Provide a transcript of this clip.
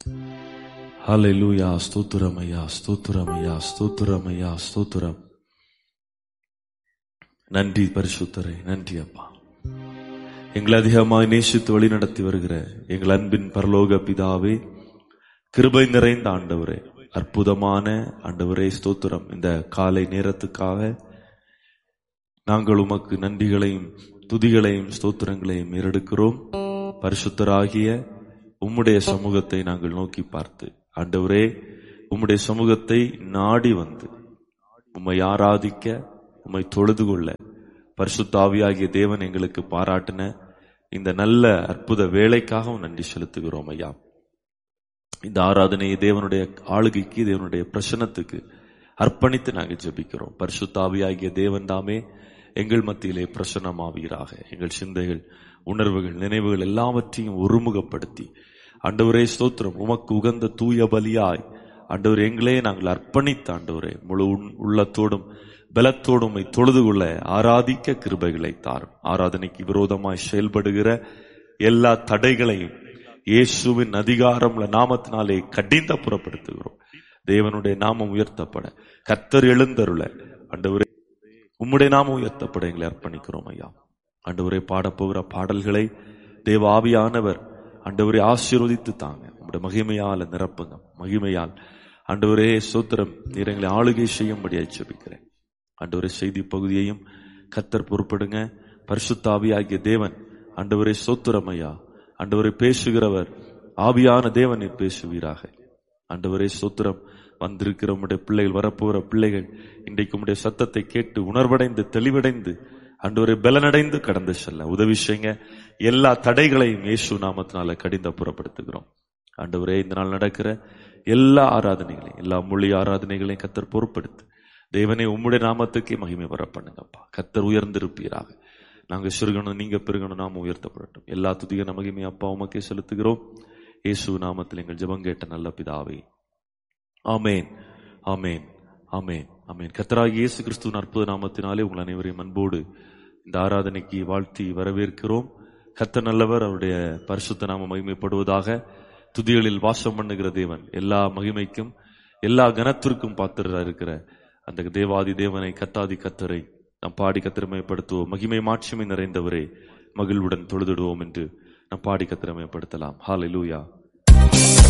ஹalleluya ஸ்தோத்திரம் ஐயா ஸ்தோத்திரம் ஐயா ஸ்தோத்திரம் ஐயா ஸ்தோத்திரம் நன்றி பரிசுத்தரே நன்றி அப்பா எங்களை அதிகமாய் நேசித்து வழி நடத்தி வருகிற எங்கள் அன்பின் பரலோக பிதாவே கிருபை நிறைந்த ஆண்டவரே அற்புதமான ஆண்டவரே ஸ்தோத்திரம் இந்த காலை நேரத்துக்காக நாங்கள் உமக்கு நன்றிகளையும் துதிகளையும் ஸ்தோத்திரங்களையும் ஏறெடுக்கிறோம் பரிசுத்தராகிய உம்முடைய சமூகத்தை நாங்கள் நோக்கி பார்த்து ஆண்டவரே உம்முடைய சமூகத்தை நாடி வந்து உம்மை ஆராதிக்க உம்மை தொழுது கொள்ள பரிசுத்தாவியாகிய தேவன் எங்களுக்கு பாராட்டின இந்த நல்ல அற்புத வேலைக்காகவும் நன்றி செலுத்துகிறோம் ஐயா இந்த ஆராதனையை தேவனுடைய ஆளுகைக்கு தேவனுடைய பிரசனத்துக்கு அர்ப்பணித்து நாங்கள் ஜெபிக்கிறோம் பரிசுத்தாவியாகிய தேவன் தாமே எங்கள் மத்தியிலே பிரசன்னமாவீராக எங்கள் சிந்தைகள் உணர்வுகள் நினைவுகள் எல்லாவற்றையும் ஒருமுகப்படுத்தி ஆண்டவரே ஸ்தோத்திரம் உமக்கு உகந்த தூய பலியாய் ஆண்டவர் எங்களே நாங்கள் அர்ப்பணித்த ஆண்டவரே முழு உன்- உள்ளத்தோடும் பலத்தோடும் உம்மை தொழுது கொள்ள ஆராதிக்க கிருபைகளை தாரும் ஆராதனைக்கு விரோதமாய் செயல்படுகிற எல்லா தடைகளையும் இயேசுவின் அதிகாரமுள்ள நாமத்தினாலே கடிந்த புறப்படுத்துகிறோம் தேவனுடைய நாமம் உயர்த்தப்பட கர்த்தர் எழுந்தருள ஆண்டவரே உம்முடைய நாமம் உயர்த்தப்பட எங்களை அர்ப்பணிக்கிறோம் ஐயா ஆண்டவரே பாடப்போகிற பாடல்களை தேவ ஆவியானவர் ஆண்டவரே ஆசீர்வதித்து தாங்க உம்முடைய மகிமையால் நிரப்புங்க மகிமையால் ஆண்டவரே சோத்திரம் நீர் எங்களை ஆளுகை செய்யும்படியாய் ஜெபிக்கிறேன் ஆண்டவரே செய்தி பகுதியையும் கத்தர் பொறுப்படுங்க பரிசுத்த ஆவியாகிய தேவன் ஆண்டவரே சோத்திரம் ஐயா ஆண்டவரை பேசுகிறவர் ஆவியான தேவனை பேசுவீராக ஆண்டவரே சோத்திரம் வந்திருக்கிற உம்முடைய பிள்ளைகள் வரப்போகிற பிள்ளைகள் இன்றைக்கு உம்முடைய சத்தத்தை கேட்டு உணர்வடைந்து தெளிவடைந்து ஆண்டவரை பலனடைந்து கடந்து செல்ல உதவி செய்யுங்க எல்லா தடைகளையும் இயேசு நாமத்தினால கடிந்த புறப்படுத்துகிறோம் ஆண்டவரே இந்த நாள் நடக்கிற எல்லா ஆராதனைகளையும் எல்லா மொழி ஆராதனைகளையும் கத்தர் பொறுப்படுத்து தேவனே உம்முடைய நாமத்துக்கே மகிமை வர பண்ணுங்கப்பா கத்தர் உயர்ந்திருப்பீராக நாங்க சிறுகணும் நீங்க பெருகணும் நாம உயர்த்தப்படட்டும் எல்லா துதிக மகிமை அப்பா உமக்கே செலுத்துகிறோம் இயேசு நாமத்தில் எங்கள் ஜெபம் கேட்ட நல்ல பிதாவே ஆமேன் ஆமேன் ஆமேன் ஆமேன் கத்தராக இயேசு கிறிஸ்துவின் அற்புத நாமத்தினாலே உங்கள் அனைவரையும் அன்போடு இந்த ஆராதனைக்கு வாழ்த்தி வரவேற்கிறோம் கர்த்தர் நல்லவர் அவருடைய பரிசுத்த நாம மகிமைப்படுவதாக துதிகளில் வாசம் பண்ணுகிற தேவன் எல்லா மகிமைக்கும் எல்லா கனத்திற்கும் பாத்திரரா இருக்கிற அந்த தேவாதி தேவனை கத்தாதி கத்தரை நாம் பாடி கத்திரமயப்படுத்துவோம் மகிமை மாட்சிமை நிறைந்தவரே மகிழ்வுடன் தொழுதிடுவோம் என்று நாம் பாடி கத்திரமயப்படுத்தலாம் ஹalleluya